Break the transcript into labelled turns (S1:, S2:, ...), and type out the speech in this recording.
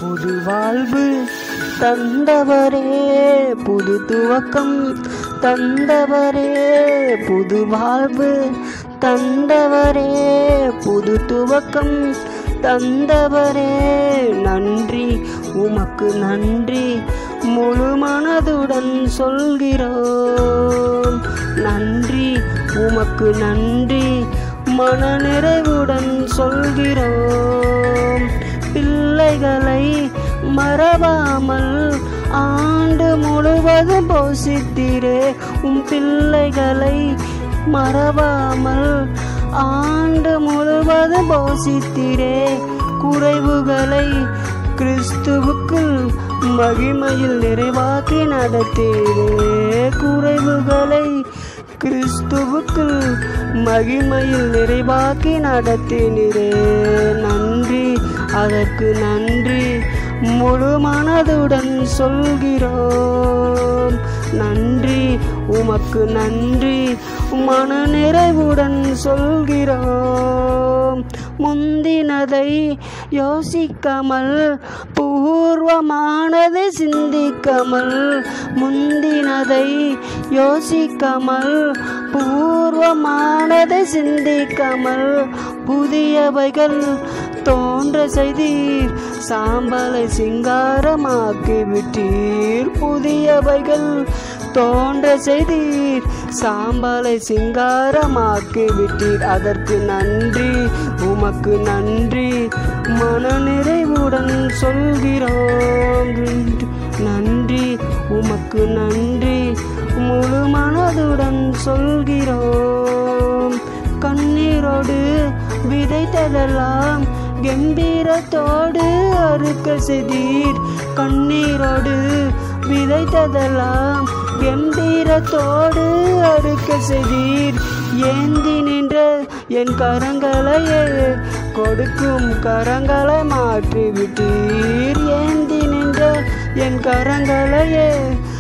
S1: புது வாழ்வு தந்தவரே புது துவக்கம் தந்தவரே புது வாழ்வு தந்தவரே புது துவக்கம் தந்தவரே நன்றி உமக்கு நன்றி முழு மனதுடன் சொல்கிறோம் நன்றி உமக்கு நன்றி மனநிறைவுடன் சொல்கிறோம் பிள்ளைகளை மறவாமல் ஆண்டு முழுவதும் போஷித்தீரே உம் பிள்ளைகளை மறவாமல் ஆண்டு முழுவதும் போஷித்தீரே குறைவுகளை கிறிஸ்துவுக்குள் மகிமையில் நிறைவாக்கி நடத்தீரே குறைவுகளை கிறிஸ்துவுக்குள் மகிமையில் நிறைவாக்கி நடத்தினீரே நன்றி அதற்கு நன்றி முழு மனதுடன் சொல்கிறோம் நன்றி உமக்கு நன்றி மன நிறைவுடன் சொல்கிறோம் முந்தினதை யோசிக்காமல் பூர்வமானதை சிந்திக்காமல் முந்தினதை யோசிக்காமல் பூர்வமானதை சிந்திக்காமல் புதியவைகள் தோன்ற செய்தீர் சாம்பலை சிங்காரமாக்கி விட்டீர் புதியவைகள் தோன்ற செய்தீர் சாம்பலை சிங்காரமாக்கி விட்டீர் அதற்கு நன்றி உமக்கு நன்றி மனநிறைவுடன் சொல்கிறோம் நன்றி உமக்கு நன்றி முழு மனதுடன் சொல்கிறோம் கண்ணீரோடு விதைத்ததெல்லாம் கம்பீரத்தோடு அறுக்க செய்தீர் கண்ணீரோடு விதைத்ததெல்லாம் கம்பீரத்தோடு அறுக்க செய்தீர் ஏந்தி நின்ற என் கரங்களையே கொடுக்கும் கரங்களை மாற்றி விட்டீர் ஏந்தி நின்ற என் கரங்களையே